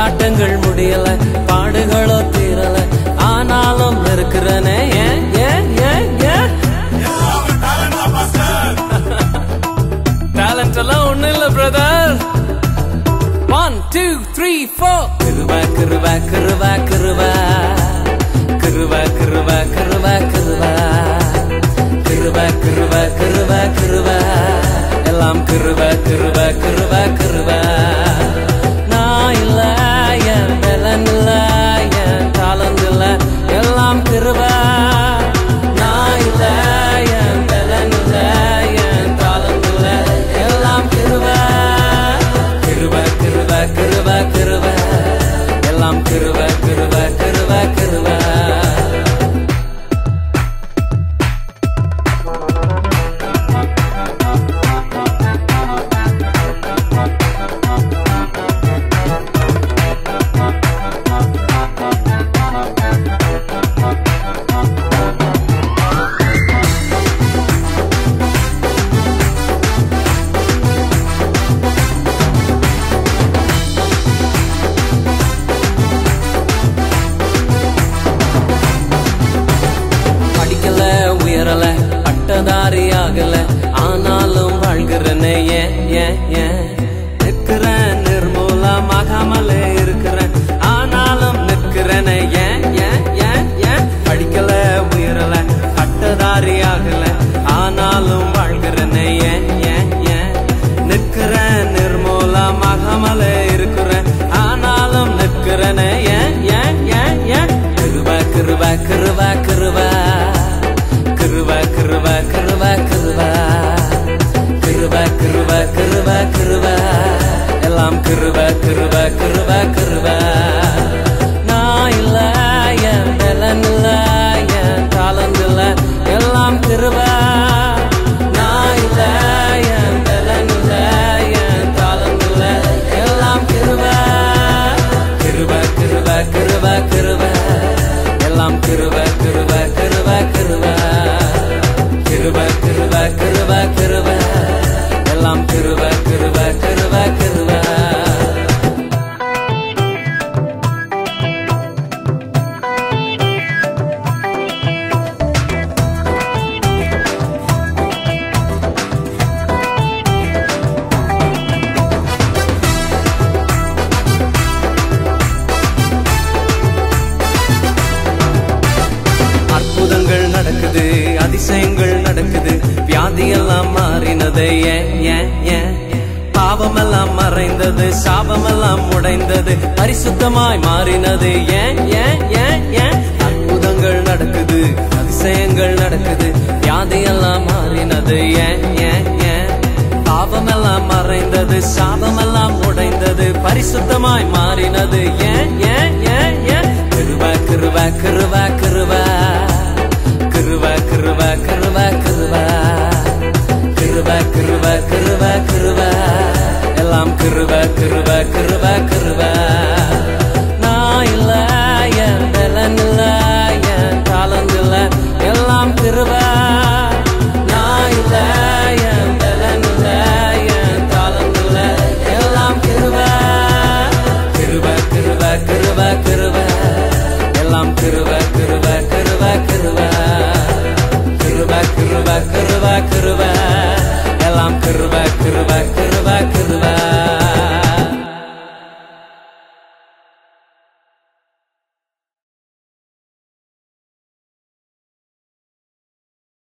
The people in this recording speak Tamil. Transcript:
போராட்டங்கள் முடியல பாடுகளோ தீரல ஆனாலும் இருக்கிறனே ஏன் ஏன் ஏன் ஏன் டேலண்ட் எல்லாம் ஒண்ணு இல்ல brother one two three four கிருவா கிருவா கிருவா கிருவா கிருவா கிருவா கிருவா கிருவா கிருவா கிருவா கிருவா கிருவா எல்லாம் கிருவா கிருவா கிருவா கிருவா நான் இல்ல என் பலன் இல்ல என் தாளந்து இல்ல எல்லாம் கிருவா நான் இல்ல என் பலன் இல்ல என் தாளந்து இல்ல எல்லாம் கிருவா கிருப கிருப கிருப கிருப எல்லாம் கிருப கிருப கிருப கிருப படிக்கல உயரல பட்டதாரி ஆகல ஆனாலும் வாழ்கிறனே ஏன் ஏன் ஏன் நிற்கிறேன் நிர்மூலமாகாமலே இருக்கிறேன் ஆனாலும் நிற்கிறேனே ஏன் ஏன் ஏன் ஏன் படிக்கல உயரல பட்டதாரி ஆகல ஆனாலும் வாழ்கிறனே ஏன் ஏன் ஏன் நிற்கிறேன் நிர்மூலமாகாமலே இருக்கிறேன் ஆனாலும் நிற்கிறேனே ஏன் ஏன் ஏன் ஏன் கிருப கிருப கிருப கிருப கிருப கிருப கிருப கிருப கிருப கிருப கிருப கிருப எல்லாம் கிருப கிருப கிருப கிருப நான் இல்ல என் பலன் இல்ல என் தாளந்து இல்ல எல்லாம் கிருப நான் இல்ல என் பலன் இல்ல என் தாளந்து இல்ல எல்லாம் கிருப கிருப கிருப கிருப கிருப எல்லாம் கிருப கிருப கிருப கிருப கிருப கிருப கிருப கிருப எல்லாம் கிருப கிருப கிருப கிருப அற்புதங்கள் நடக்குது அதிசயங்கள் நடக்குது வியாதி எல்லாம் மாறினது ஏன் ஏன் ஏன் பாவமெல்லாம் மறைந்தது சாபமெல்லாம் உடைந்தது பரிசுத்தமாய் மாறினது ஏன் ஏன் ஏன் ஏன் அற்புதங்கள் நடக்குது அதிசயங்கள் நடக்குது வியாதி எல்லாம் மாறினது ஏன் ஏன் ஏன் பாவமெல்லாம் மறைந்தது சாபமெல்லாம் உடைந்தது பரிசுத்தமாய் மாறினது ஏன் ஏன் ஏன் ஏன் கிருப கிருப கிருப கிருப கிருப கிருப கிருப கிருப கிருப கிருப கிருப கிருப எல்லாம் கிருப கிருப கிருப கிருப நான் இல்ல என் பலன் இல்ல என் தாளந்து இல்ல எல்லாம் கிருப நான் இல்ல என் பலன் இல்ல என் தாளந்து இல்ல எல்லாம் கிருப கிருப கிருப கிருப கிருப எல்லாம் கிருப கிருப கிருப கிருப கிருப கிருப கிருப கிருப எல்லாம் கிருப கிருப கிருப கிருப